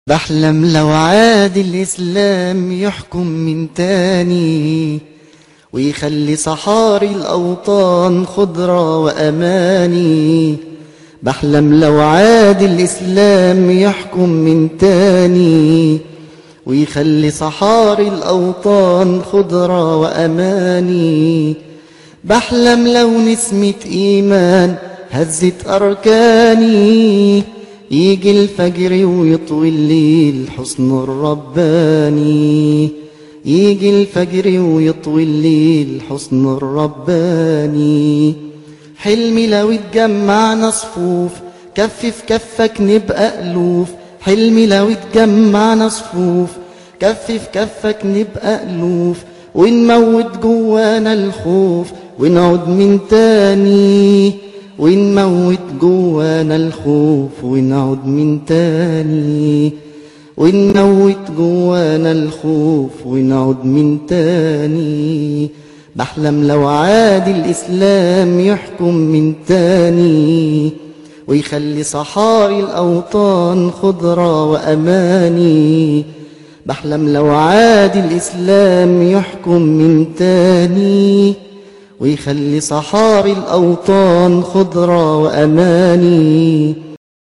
بحلم لو عاد الإسلام يحكم من تاني ويخلي صحاري الأوطان خضرة وأماني بحلم لو عاد الإسلام يحكم من تاني ويخلي صحاري الأوطان خضرة وأماني بحلم لو نسمة إيمان هزت أركاني يجي الفجر ويطوي الليل حسن الرباني يجي الفجر ويطوي الليل حسن الرباني حلمي لو اتجمعنا صفوف كف في كفك نبقى ألوف حلمي لو اتجمعنا صفوف كف في كفك نبقى ألوف ونموت جوانا الخوف ونعود من تاني ونموت جوانا الخوف ونعود من تاني ونموت جوانا الخوف ونعود من تاني بحلم لو عاد الإسلام يحكم من تاني ويخلي صحاري الأوطان خضرة وأماني بحلم لو عاد الإسلام يحكم من تاني ويخلي صحاري الأوطان خضرة وأماني